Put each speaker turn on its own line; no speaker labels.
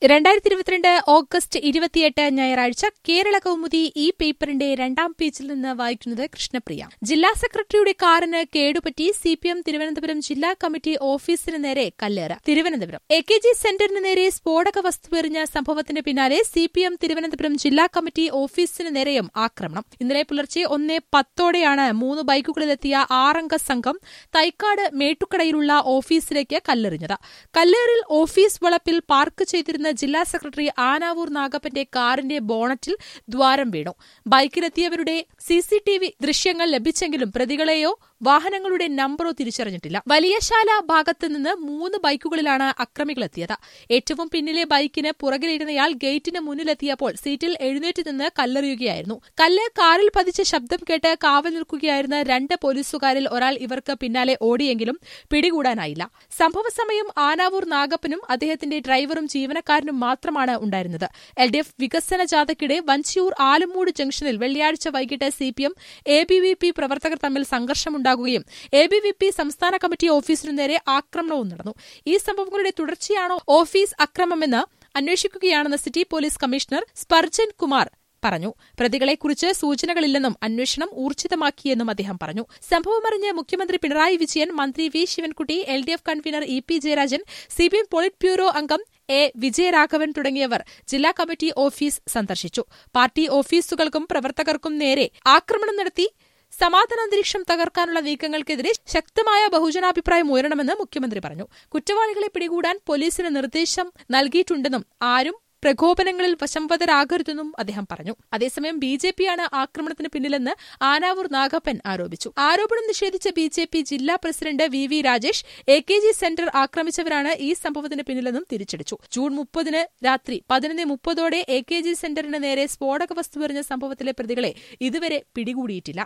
രണ്ടായിരത്തി ഇരുപത്തിരണ്ട് ഓഗസ്റ്റ് ഇരുപത്തിയെട്ട് ഞായറാഴ്ച കേരള കൗമുദി ഈ പേപ്പറിന്റെ രണ്ടാം പേജിൽ നിന്ന് വായിക്കുന്നത് കൃഷ്ണപ്രിയ ജില്ലാ സെക്രട്ടറിയുടെ കാറിന് കേടുപറ്റി സി പി എം തിരുവനന്തപുരം ജില്ലാ കമ്മിറ്റി ഓഫീസിന് നേരെ കല്ലേറ് തിരുവനന്തപുരം എ കെ ജി സെന്ററിന് നേരെ സ്ഫോടക വസ്തു എറിഞ്ഞ സംഭവത്തിന് പിന്നാലെ സി പി എം തിരുവനന്തപുരം ജില്ലാ കമ്മിറ്റി ഓഫീസിന് നേരെയും ആക്രമണം ഇന്നലെ പുലർച്ചെ ഒന്നേ പത്തോടെയാണ് മൂന്ന് ബൈക്കുകളിലെത്തിയ ആറംഗ സംഘം തൈക്കാട് മേട്ടുക്കടയിലുള്ള ഓഫീസിലേക്ക് കല്ലെറിഞ്ഞത് കല്ലേറിൽ ഓഫീസ് വളപ്പിൽ പാർക്ക് ചെയ്തിരുന്ന ജില്ലാ സെക്രട്ടറി ആനാവൂർ നാഗപ്പന്റെ കാറിന്റെ ബോണറ്റിൽ ദ്വാരം വീണു ബൈക്കിലെത്തിയവരുടെ സിസിടിവി ദൃശ്യങ്ങൾ ലഭിച്ചെങ്കിലും പ്രതികളെയോ വാഹനങ്ങളുടെ നമ്പറോ തിരിച്ചറിഞ്ഞിട്ടില്ല വലിയശാല ഭാഗത്ത് നിന്ന് മൂന്ന് ബൈക്കുകളിലാണ് അക്രമികളെത്തിയത് ഏറ്റവും പിന്നിലെ ബൈക്കിന് പുറകിലിരുന്നയാൾ ഗേറ്റിന് മുന്നിലെത്തിയപ്പോൾ സീറ്റിൽ എഴുന്നേറ്റ് നിന്ന് കല്ലെറിയുകയായിരുന്നു കല്ല് കാറിൽ പതിച്ച ശബ്ദം കേട്ട് കാവൽ നിൽക്കുകയായിരുന്ന രണ്ട് പോലീസുകാരിൽ ഒരാൾ ഇവർക്ക് പിന്നാലെ ഓടിയെങ്കിലും പിടികൂടാനായില്ല സംഭവസമയം ആനാവൂർ നാഗപ്പനും അദ്ദേഹത്തിന്റെ ഡ്രൈവറും ജീവനക്കാരനും മാത്രമാണ് ഉണ്ടായിരുന്നത് എൽ ഡി എഫ് വികസന ജാഥയ്ക്കിടെ വഞ്ചിയൂർ ആലുമൂട് ജംഗ്ഷനിൽ വെള്ളിയാഴ്ച വൈകിട്ട് C P M A B V P പ്രവർത്തകർ തമ്മിൽ സംഘർഷമുണ്ടാകുകയും എ ബി വി പി സംസ്ഥാന കമ്മിറ്റി ഓഫീസിനു നേരെ ആക്രമണവും നടന്നു ഈ സംഭവങ്ങളുടെ തുടർച്ചയാണോ ഓഫീസ് അക്രമമെന്ന് അന്വേഷിക്കുകയാണെന്ന് city police commissioner Spurgeon Kumar പറഞ്ഞു പ്രതികളെക്കുറിച്ച് സൂചനകളില്ലെന്നും അന്വേഷണം ഊർജിതമാക്കിയെന്നും അദ്ദേഹം പറഞ്ഞു സംഭവമറിഞ്ഞ് മുഖ്യമന്ത്രി പിണറായി വിജയൻ മന്ത്രി V Sivankutty L D F convener E P Jayarajan C P M polit bureau അംഗം എ വിജയരാഘവൻ തുടങ്ങിയവർ ജില്ലാ കമ്മിറ്റി ഓഫീസ് സന്ദർശിച്ചു പാർട്ടി ഓഫീസുകൾക്കും പ്രവർത്തകർക്കും നേരെ ആക്രമണം നടത്തി സമാധാനാന്തരീക്ഷം തകർക്കാനുള്ള നീക്കങ്ങൾക്കെതിരെ ശക്തമായ ബഹുജനാഭിപ്രായം ഉയരണമെന്ന് മുഖ്യമന്ത്രി പറഞ്ഞു കുറ്റവാളികളെ പിടികൂടാൻ പോലീസിന് നിർദ്ദേശം നൽകിയിട്ടുണ്ടെന്നും ആരും പ്രകോപനങ്ങളിൽ വശംവദരാകരുതെന്നും അദ്ദേഹം പറഞ്ഞു അതേസമയം ബി ജെ പിയാണ് ആക്രമണത്തിന് പിന്നിലെന്ന് ആനാവൂർ നാഗപ്പൻ ആരോപിച്ചു ആരോപണം നിഷേധിച്ച ബി ജെ പി ജില്ലാ president V V Rajesh A K G centre ആക്രമിച്ചവരാണ് ഈ സംഭവത്തിന് പിന്നിലെന്നും തിരിച്ചടിച്ചു ജൂൺ മുപ്പതിന് രാത്രി പതിനൊന്ന് മുപ്പതോടെ എ കെ ജി സെന്ററിന് നേരെ സ്ഫോടക വസ്തു എറിഞ്ഞ സംഭവത്തിലെ പ്രതികളെ ഇതുവരെ പിടികൂടിയിട്ടില്ല